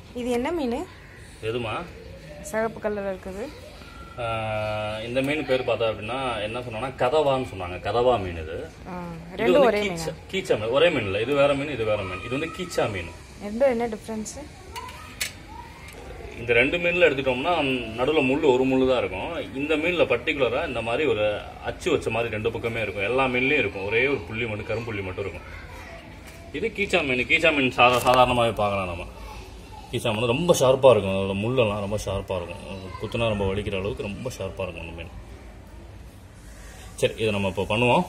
இது என்ன மீன் எதுமா சிகப்பு கலர் இருக்குது ஆஹ் இந்த மீன் பேர் பார்த்தா அப்படின்னா என்ன சொன்னாங்கன்னா கதவான்னு சொன்னாங்க கதவா மீன் இது ஆ, இது ரெண்டும் வந்து ஒரே மீன் கீச்சா கீச்சா மீன் ஒரே மீன் இல்லை இது வேற மீன் இது வேற மீன் இது வந்து கீச்சா மீன் ரெண்டும் என்ன டிஃப்ரென்ஸு இந்த ரெண்டு மீன்ல எடுத்துட்டோம்னா நடுவில் முள் ஒரு முள் தான் இருக்கும் இந்த மீன்ல பர்டிகுலரா இந்த மாதிரி ஒரு அச்சு வச்ச மாதிரி ரெண்டு பக்கமே இருக்கும் எல்லா மீன்லயும் இருக்கும் ஒரே ஒரு புள்ளி மட்டும் கரும்புள்ளி மட்டும் இருக்கும் இது கீச்சா மீன் கீச்சா மீன் சாதா சாதாரணமாகவே பார்க்கலாம் நம்ம கீச்சா மீன் ரொம்ப ஷார்ப்பாக இருக்கும் அதோட முள்ளெல்லாம் ரொம்ப ஷார்ப்பாக இருக்கும் குத்துனா ரொம்ப வலிக்கிற அளவுக்கு ரொம்ப ஷார்ப்பாக இருக்கும் அந்த மீன் சரி இதை நம்ம இப்போ பண்ணுவோம்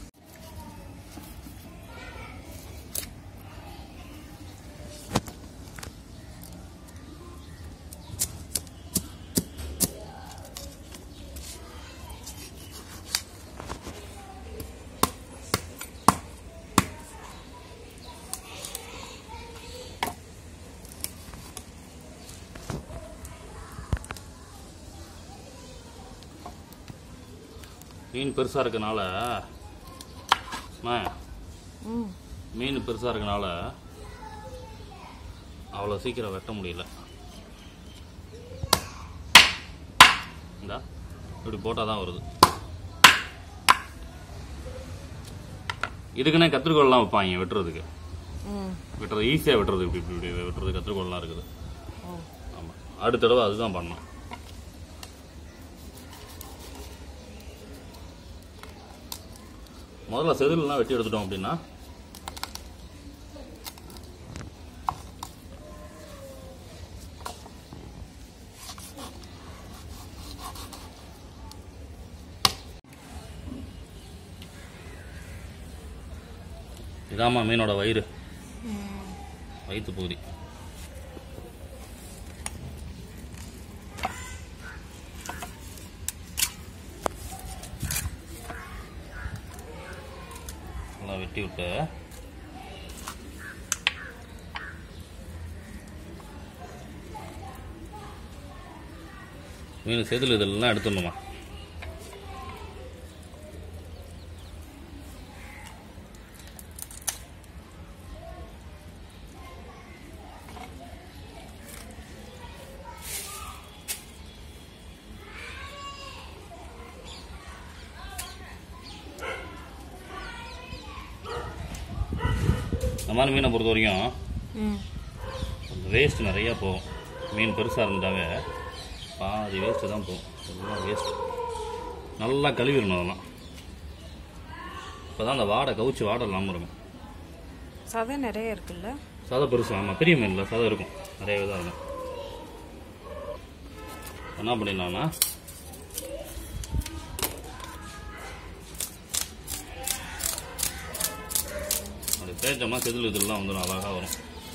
மீன் பெருசாக இருக்கனால அம்மா, ம் மீன் பெருசாக இருக்கனால அவ்வளோ சீக்கிரம் வெட்ட முடியல இந்தா இப்படி போட்டால் தான் வருது இதுக்குன்னே கத்திரிக்கோல்லாம் வைப்பாங்க வெட்டுறதுக்கு ம் வெட்டுறது ஈஸியாக வெட்டுறது இப்படி இப்படி இப்படி வெட்டுறது கத்திரிக்கோல்லாம் இருக்குது ஓ ஆமாம் அடுத்த தடவை அதுதான் பண்ணணும் முதல்ல செதிலெலாம் வெட்டி எடுத்துட்டோம் அப்படின்னா இதாம்மா மீனோட வயிறு வயிற்று பகுதி நல்லா வெட்டி விட்டு மீன் செதில் இதெல்லாம் எடுத்துடணுமா இந்த மாதிரி மீனை பொறுத்த வரைக்கும் ம் கொஞ்சம் வேஸ்ட் நிறையா போகும் மீன் பெருசாக இருந்துட்டாவே பாதி வேஸ்ட்டு தான் போகும் எல்லாம் வேஸ்ட் நல்லா கழுவிடணும் அதெல்லாம் இப்போ தான் அந்த வாடை கவுச்சி வாடை இல்லாமல் இருக்கும் சதை நிறைய இருக்குல்ல சதை பெருசு ஆமாம் பெரிய மீனில் சதை இருக்கும் நிறையவே தான் இருக்கும் என்ன பண்ணிடலாம்னா அப்படி தேய்ச்சோம்னா செதில் இதெல்லாம் வந்துடும் அழகாக வரும்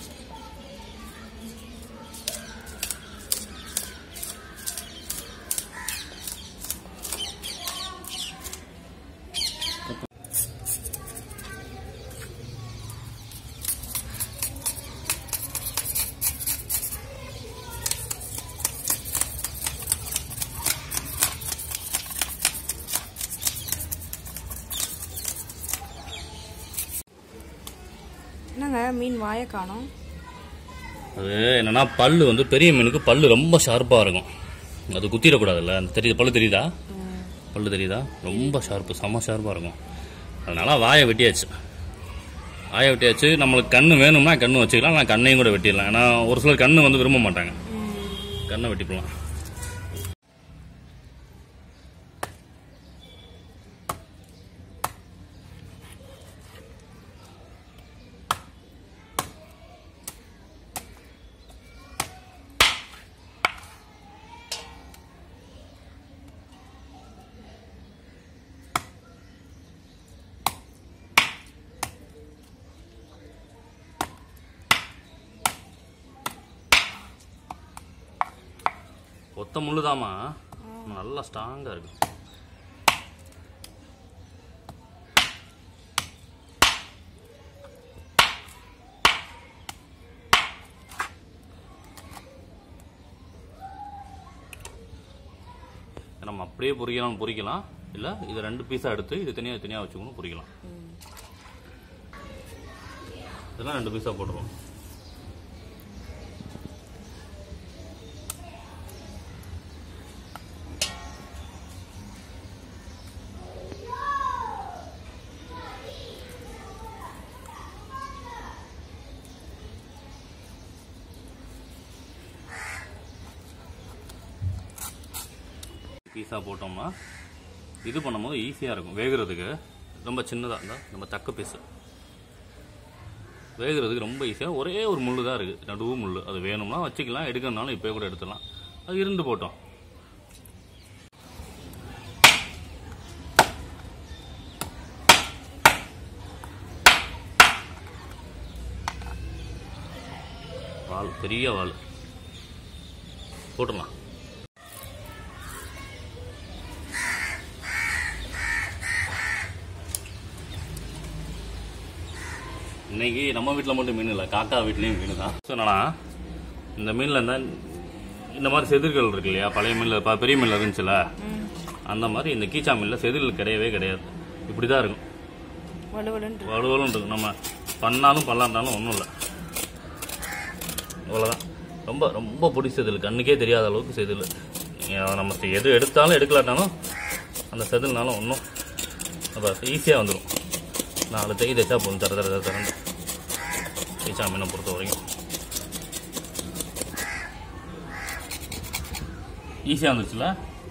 என்னங்க மீன் வாயை காணோம் அது என்னன்னா பல்லு வந்து பெரிய மீனுக்கு பல்லு ரொம்ப ஷார்ப்பாக இருக்கும் அது குத்திடக்கூடாதுல்ல அந்த தெரியுது பல்லு தெரியுதா பல்லு தெரியுதா ரொம்ப ஷார்ப்பு செம்ம ஷார்ப்பாக இருக்கும் அதனால வாயை வெட்டியாச்சு வாயை வெட்டியாச்சு நம்மளுக்கு கண்ணு வேணும்னா கண்ணு வச்சுக்கலாம் நான் கண்ணையும் கூட வெட்டிடலாம் ஏன்னா ஒரு சிலர் கண்ணு வந்து விரும்ப மாட்டாங்க கண்ணை வெட்டிக்கலாம் ஒத்த முள்ளுதாம்மா நல்லா ஸ்ட்ராங்காக இருக்கு நம்ம அப்படியே பொரிக்கலாம் பொரிக்கலாம் இல்லை இதை ரெண்டு பீஸாக எடுத்து இது தனியாக தனியாக வச்சுக்கணும் பொரிக்கலாம் இதெல்லாம் ரெண்டு பீஸாக போட்டுருவோம் பீஸாக போட்டோம்னா இது பண்ணும்போது ஈஸியாக இருக்கும் வேகிறதுக்கு ரொம்ப சின்னதாக இருந்தால் நம்ம தக்க பீஸு வேகிறதுக்கு ரொம்ப ஈஸியாக ஒரே ஒரு முள் தான் இருக்குது நடுவு முள் அது வேணும்னா வச்சுக்கலாம் எடுக்கணும்னாலும் இப்போயே கூட எடுத்துடலாம் அது இருந்து போட்டோம் வால் பெரிய வால் போட்டுடலாம் இன்னைக்கு நம்ம வீட்டில் மட்டும் மீன் இல்லை காக்கா வீட்லேயும் மீன் தான் ஸோ என்னன்னா இந்த மீனில் இருந்தால் இந்த மாதிரி செதில்கள் இருக்கு இல்லையா பழைய மீனில் இப்போ பெரிய மீனில் இருந்துச்சுல அந்த மாதிரி இந்த கீச்சா மீனில் செதில் கிடையவே கிடையாது இப்படி தான் இருக்கும் வலுவலுன்னு வலுவலும் இருக்கும் நம்ம பண்ணாலும் பண்ணலாம்னாலும் ஒன்றும் இல்லை அவ்வளோதான் ரொம்ப ரொம்ப பொடி செதில் கண்ணுக்கே தெரியாத அளவுக்கு செதில் நீங்கள் நம்ம எது எடுத்தாலும் எடுக்கலாட்டாலும் அந்த செதில்னால ஒன்றும் அப்போ ஈஸியாக வந்துடும் நாலு தேய் தைச்சா போதும் தர தர தரண்டு ஈச்சா மீனை பொறுத்த வரைக்கும் ஈஸியாக வந்துச்சுல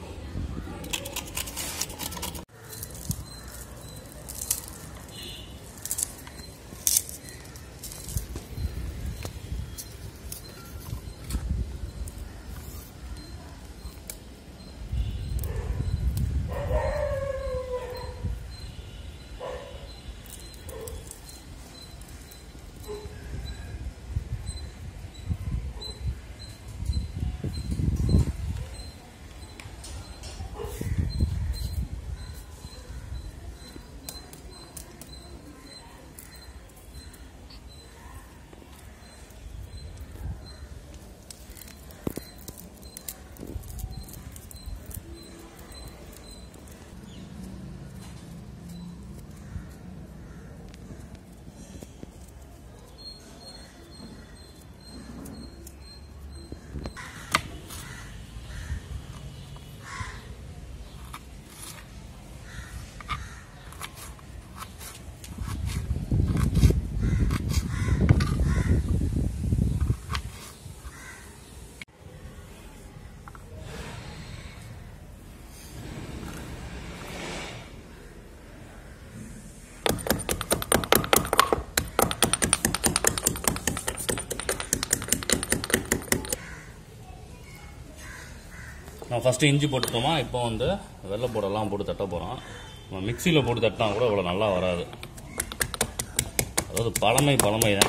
நான் ஃபஸ்ட்டு இஞ்சி போட்டுட்டோமா இப்போ வந்து வெள்ளை போடலாம் போட்டு தட்ட போகிறோம் நம்ம மிக்சியில் போட்டு தட்டினா கூட இவ்வளோ நல்லா வராது அதாவது பழமை பழமை தான்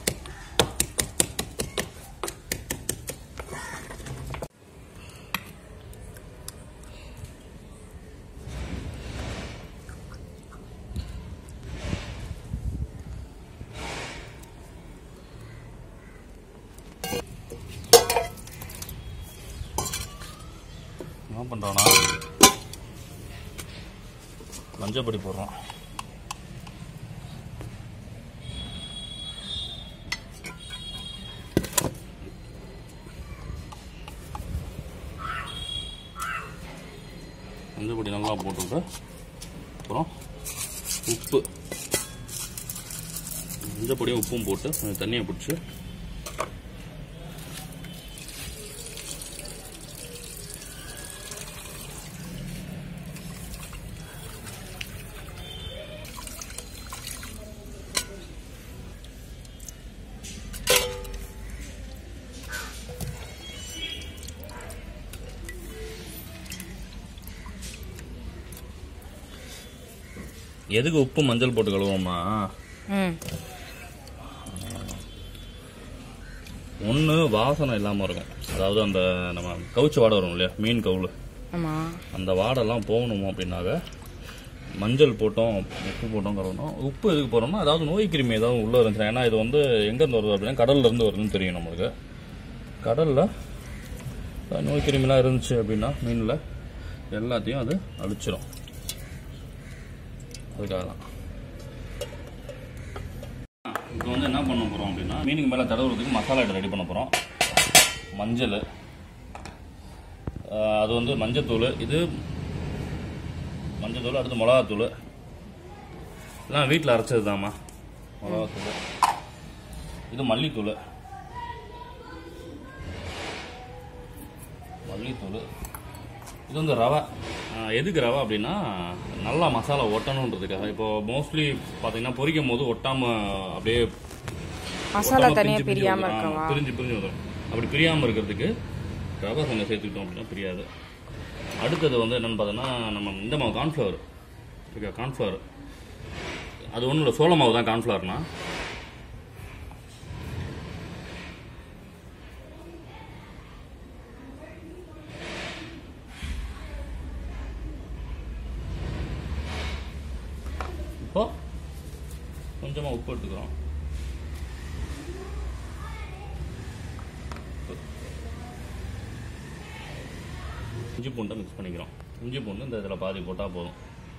என்ன பண்ணுறோன்னா மஞ்சப்பொடி போடுறோம் மஞ்சப்பொடி நல்லா போட்டுவிட்டு அப்புறம் உப்பு மஞ்சப்பொடியும் உப்பும் போட்டு கொஞ்சம் தண்ணியை பிடிச்சி எதுக்கு உப்பு மஞ்சள் போட்டு கழுவோம்னா ம் ஒன்று வாசனை இல்லாமல் இருக்கும் அதாவது அந்த நம்ம கவுச்சு வாடை வரும் இல்லையா மீன் கவுளு ஆமாம் அந்த வாடெல்லாம் போகணும் அப்படின்னாக்க மஞ்சள் போட்டோம் உப்பு போட்டோம் கழுவணும் உப்பு எதுக்கு போகிறோம்னா அதாவது நோய் கிருமி ஏதாவது உள்ளே இருந்துச்சுன்னா ஏன்னா இது வந்து எங்கேருந்து வருது அப்படின்னா கடல்ல இருந்து வருதுன்னு தெரியும் நம்மளுக்கு கடலில் நோய் கிருமிலாம் இருந்துச்சு அப்படின்னா மீனில் எல்லாத்தையும் அது அழிச்சிரும் அதுக்காக தான் இப்போ வந்து என்ன பண்ண போகிறோம் அப்படின்னா மீனுக்கு மேலே தடவுறதுக்கு மசாலா ரெடி பண்ண போகிறோம் மஞ்சள் ஆஹ் அது வந்து மஞ்சத்தூள் இது மஞ்சத்தூள் அடுத்து மிளகாத்தூள் எல்லாம் வீட்டில் அரைச்சது தாம்மா மிளகாத்தூள் இது மல்லித்தூள் மல்லித்தூள் இது வந்து ரவை ஆஹ் எதுக்கு ரவை அப்படின்னா நல்லா மசாலா ஒட்டணுன்றதுக்காக இப்போ மோஸ்ட்லி பார்த்தீங்கன்னா பொரிக்கும் போது ஒட்டாம அப்படியே மசாலா ஒட்டாம தனியா பிரிஞ்சு பிரிஞ்சு பிரியாம வந்துரும். ஆமா, இருக்கவா பிரிஞ்சு பிரிஞ்சு வந்துடும் அப்படி பிரியாம இருக்கிறதுக்கு ரவை கொஞ்சம் சேர்த்துக்கிட்டோம் அப்படின்னா பிரியாது அடுத்தது வந்து என்னன்னு பார்த்தோன்னா நம்ம இந்த மாவு கார்ன்ஃப்ளவர் இருக்கா கார்ன்ஃப்ளவர் அது ஒன்றும் இல்லை சோள மாவு தான் கார்ன்ஃப்ளவர்னா இப்போ கொஞ்சமாக உப்பு எடுத்துக்கிறோம் இஞ்சி பூண்டை மிக்ஸ் பண்ணிக்கிறோம் இஞ்சி பூண்டு இந்த இதில் பாதி போட்டால் போதும்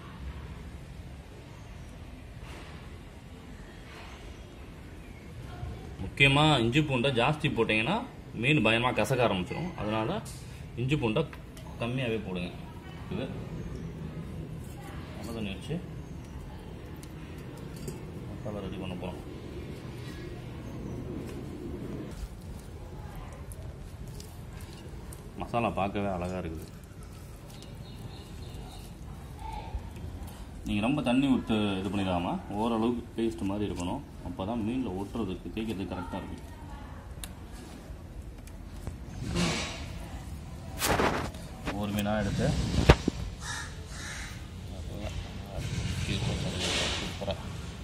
முக்கியமாக இஞ்சி பூண்டை ஜாஸ்தி போட்டிங்கன்னா மீன் பயமாக கசக்க ஆரம்பிச்சிடும் அதனால் இஞ்சி பூண்டை கம்மியாகவே போடுங்க இது நல்ல தண்ணி வச்சு மசாலா ரெடி பண்ண போகிறோம் மசாலா பார்க்கவே அழகாக இருக்குது நீங்கள் ரொம்ப தண்ணி விட்டு இது பண்ணிடாம ஓரளவுக்கு பேஸ்ட் மாதிரி இருக்கணும் அப்போ தான் மீனில் ஒட்டுறதுக்கு தேய்க்கிறதுக்கு கரெக்டாக இருக்கும் ஒரு மீனாக எடுத்து சூப்பராக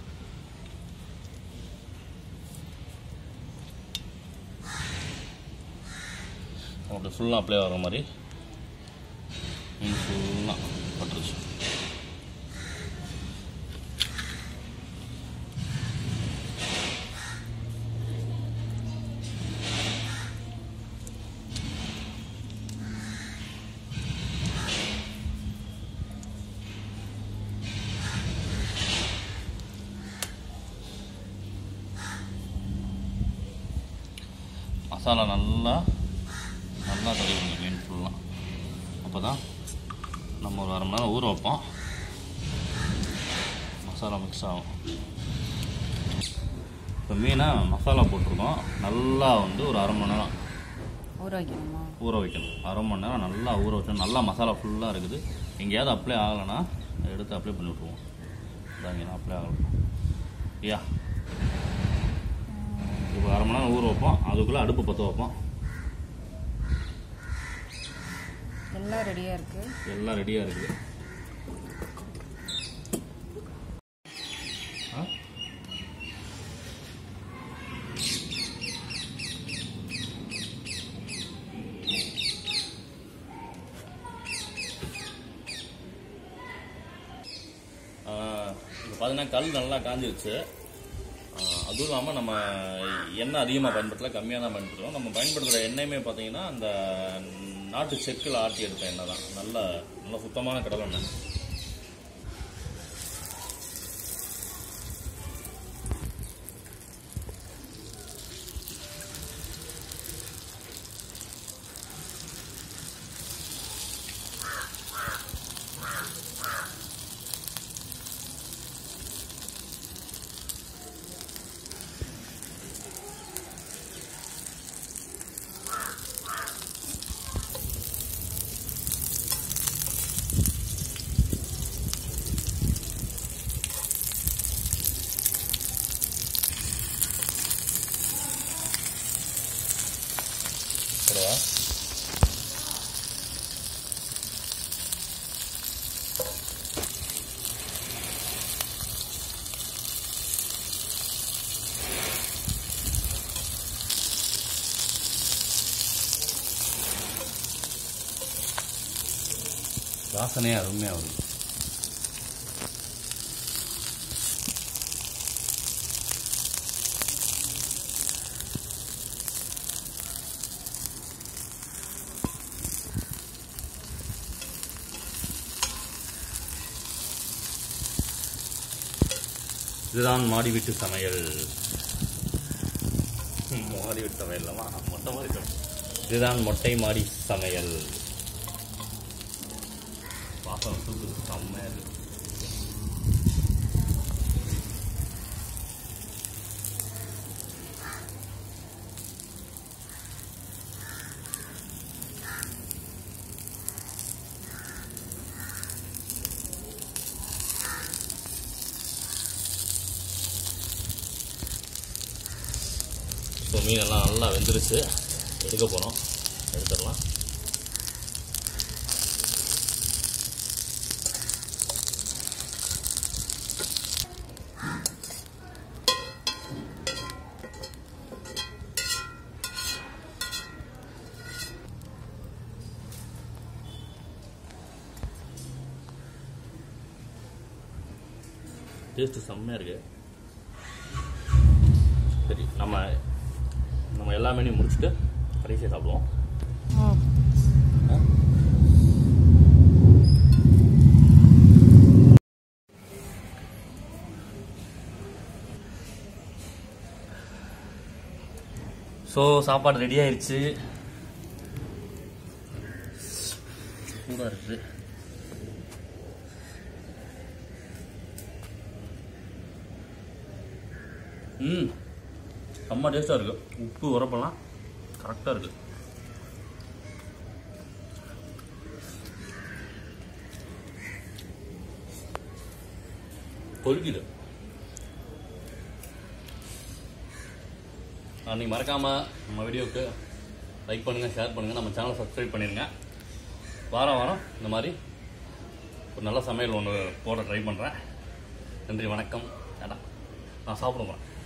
அப்படி ஃபுல்லாக அப்ளை ஆகிற மாதிரி மீன் ஃபுல்லாக பட்டுருச்சு மசாலா நல்லா நல்லா தடவிடுங்க மீன் ஃபுல்லாக அப்போ தான் நம்ம ஒரு அரை மணி நேரம் ஊற வைப்போம் மசாலா மிக்ஸ் ஆகும் இப்போ மீனை மசாலா போட்டிருக்கோம் நல்லா வந்து ஒரு அரை மணி நேரம் ஊற வைக்கணுமா ஊற வைக்கணும் அரை மணி நேரம் நல்லா ஊற வச்சோம் நல்லா மசாலா ஃபுல்லாக இருக்குது எங்கேயாவது அப்ளை ஆகலைன்னா எடுத்து அப்ளை பண்ணி விட்ருவோம் இதாங்க அப்ளை ஆகலாம் ஐயா இப்போ அரை மணி நேரம் ஊற வைப்போம் அதுக்குள்ளே அடுப்பு பற்ற வைப்போம் எல்லாம் ரெடியா இருக்கு எல்லாம் ரெடியாக இருக்குது ஆ? ஆ, இப்போ பார்த்தீங்கன்னா கல் நல்லா காஞ்சிருச்சு ஆ, அதுவும் இல்லாமல் நம்ம எண்ணெய் அதிகமாக பயன்படுத்தல கம்மியாக தான் பயன்படுத்துகிறோம் நம்ம பயன்படுத்துகிற எண்ணெயுமே பார்த்தீங்கன்னா அந்த நாட்டு செக்கில் ஆட்டி எடுத்த எண்ணெய் தான் நல்ல நல்ல சுத்தமான கடலை எண்ணெய் போடவா வாசனையே அருமையாக வருது இதுதான் மாடி வீட்டு சமையல் ம், மாடி வீட்டு சமையல் இல்லாமா மொட்டை மாடி சமையல் இதுதான் மொட்டை மாடி சமையல் வாசம் தூக்குது செம்மையாக இருக்கு மீனெல்லாம் நல்லா வெந்துருச்சு எடுக்க போகிறோம் எடுத்துடலாம் டேஸ்ட்டு செம்மையாக இருக்கு சரி நம்ம நம்ம எல்லா மெனியும் முடிச்சுட்டு கடைசியாக சாப்பிடுவோம் ஸோ சாப்பாடு ரெடி ஆயிருச்சு சூடாக இருக்குது ம் செம்ம டேஸ்ட்டாக இருக்குது உப்பு உரப்பெல்லாம் கரெக்டாக இருக்குது கொதிக்குது நீங்கள் மறக்காமல் நம்ம வீடியோவுக்கு லைக் பண்ணுங்கள் ஷேர் பண்ணுங்கள் நம்ம சேனலை சப்ஸ்கிரைப் பண்ணிடுங்க வாரம் வாரம் இந்த மாதிரி ஒரு நல்ல சமையல் ஒன்று போட ட்ரை பண்ணுறேன் நன்றி வணக்கம் டாடா நான் சாப்பிட போகிறேன்